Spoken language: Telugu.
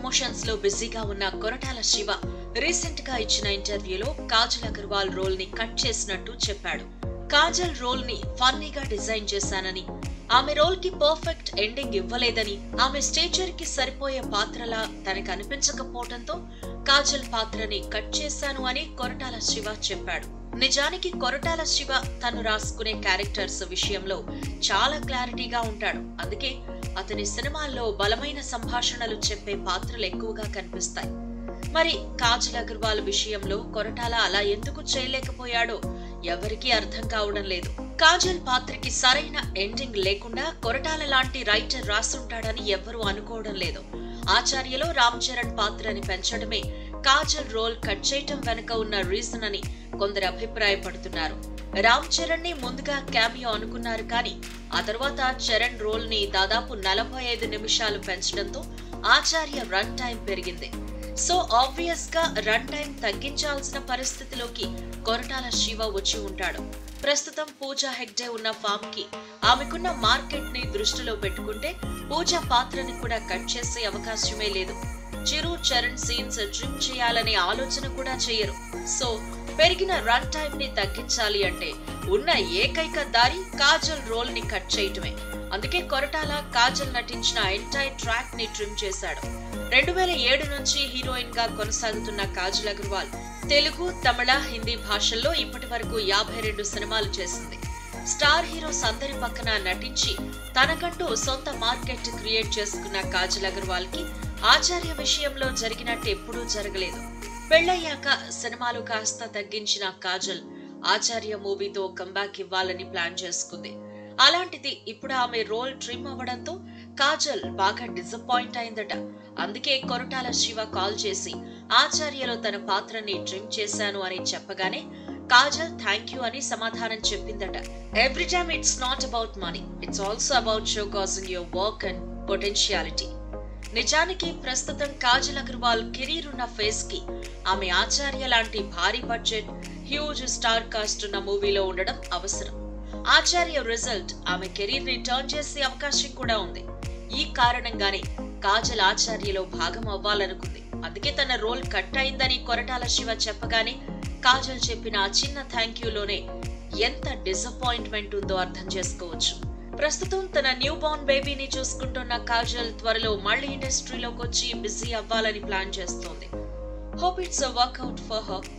ప్రమోషన్స్ లో బిజీగా ఉన్న కొరటాల శివ రీసెంట్ గా ఇచ్చిన ఇంటర్వ్యూలో కాజల్ అగర్వాల్ రోల్ ని కట్ చేసినట్టు చెప్పాడు కాజల్ రోల్ ని ఫన్నీగా డిజైన్ చేశానని ఆమె రోల్ కి పర్ఫెక్ట్ ఎండింగ్ ఇవ్వలేదని ఆమె స్టేచర్ కి సరిపోయే పాత్రలా తనకు అనిపించకపోవడంతో కాజల్ పాత్రని కట్ చేశాను అని కొరటాల శివ చెప్పాడు నిజానికి కొరటాల శివ తను రాసుకునే క్యారెక్టర్స్ విషయంలో చాలా క్లారిటీగా ఉంటాడు అందుకే అతని సినిమాల్లో బలమైన సంభాషణలు చెప్పే పాత్రలు ఎక్కువగా కనిపిస్తాయి మరి కాజల్ అగర్వాల్ విషయంలో కొరటాల అలా ఎందుకు చేయలేకపోయాడో ఎవరికీ అర్థం కావడం లేదు కాజల్ పాత్రకి సరైన ఎండింగ్ లేకుండా కొరటాల లాంటి రైటర్ రాసుంటాడని ఎవ్వరూ అనుకోవడం లేదు ఆచార్యలో రామ్ చరణ్ పాత్రని పెంచడమే కాజల్ రోల్ కట్ చేయటం వెనుక ఉన్న రీజన్ అని కొందరు అభిప్రాయపడుతున్నారు రామ్ చరణ్ ని ముందుగా క్యామియో అనుకున్నారు కానీ ఆ తర్వాత చరణ్ రోల్ ని దాదాపు నలభై ఐదు నిమిషాలు పెంచడంతో ఆచార్య రన్ టైం పెరిగింది సో ఆబ్వియస్ గా రన్ టైం తగ్గించాల్సిన పరిస్థితిలోకి కొరటాల శివ వచ్చి ఉంటాడు ప్రస్తుతం పూజా హెగ్డే ఉన్న ఫామ్ కి ఆమెకున్న మార్కెట్ ని దృష్టిలో పెట్టుకుంటే పూజా పాత్రని కూడా కట్ చేసే అవకాశమే లేదు చిరు చరణ్ సీన్స్ ట్రిమ్ చేయాలనే ఆలోచన కూడా చేయరు సో పెరిగిన రన్ టైం ని తగ్గించాలి అంటే ఉన్న ఏకైక దారి కాజల్ రోల్ ని కట్ చేయటమే అందుకే కొరటాల కాజల్ నటించిన ఎంటైర్ ట్రాక్ ని ట్రిమ్ చేశాడు రెండు వేల ఏడు నుంచి హీరోయిన్ గా కొనసాగుతున్న కాజల్ అగర్వాల్ తెలుగు తమిళ హిందీ భాషల్లో ఇప్పటి వరకు యాభై రెండు సినిమాలు చేసింది స్టార్ హీరోస్ అందరి పక్కన నటించి తనకంటూ సొంత మార్కెట్ క్రియేట్ చేసుకున్న కాజల్ అగర్వాల్ కి ఆచార్య విషయంలో జరిగినట్టు ఎప్పుడూ జరగలేదు పెళ్ళయ్యాక సినిమాలు కాస్త తగ్గించిన కాజల్ ఆచార్య మూవీతో కంబ్యాక్ ఇవ్వాలని ప్లాన్ చేసుకుంది అలాంటిది ఇప్పుడు ఆమె రోల్ ట్రిమ్ అవ్వడంతో కాజల్ బాగా డిసప్పాయింట్ అయిందట అందుకే కొరటాల శివ కాల్ చేసి ఆచార్యలో తన పాత్రని ట్రిమ్ చేశాను అని చెప్పగానే కాజల్ థ్యాంక్ యూ అని సమాధానం చెప్పిందట every time it's not about money it's also about showcasing your work and potentiality నిజానికి ప్రస్తుతం కాజల్ అగర్వాల్ కెరీర్ ఉన్న ఫేస్ కి ఆమె ఆచార్య లాంటి భారీ బడ్జెట్ హ్యూజ్ స్టార్ కాస్ట్ ఉన్న మూవీలో ఉండడం అవసరం ఆచార్య రిజల్ట్ ఆమె కెరీర్ ని టర్న్ చేసే అవకాశం కూడా ఉంది ఈ కారణంగానే కాజల్ ఆచార్యలో భాగం అవ్వాలనుకుంది అందుకే తన రోల్ కట్ అయిందని కొరటాల శివ చెప్పగానే కాజల్ చెప్పిన ఆ చిన్న థ్యాంక్ యూలోనే ఎంత డిసప్పాయింట్మెంట్ ఉందో అర్థం చేసుకోవచ్చు ప్రస్తుతం తన న్యూ బోర్న్ బేబీని చూసుకుంటున్న కాజల్ త్వరలో మళ్ళీ ఇండస్ట్రీలోకి వచ్చి బిజీ అవ్వాలని ప్లాన్ చేస్తోంది hope it's work out for her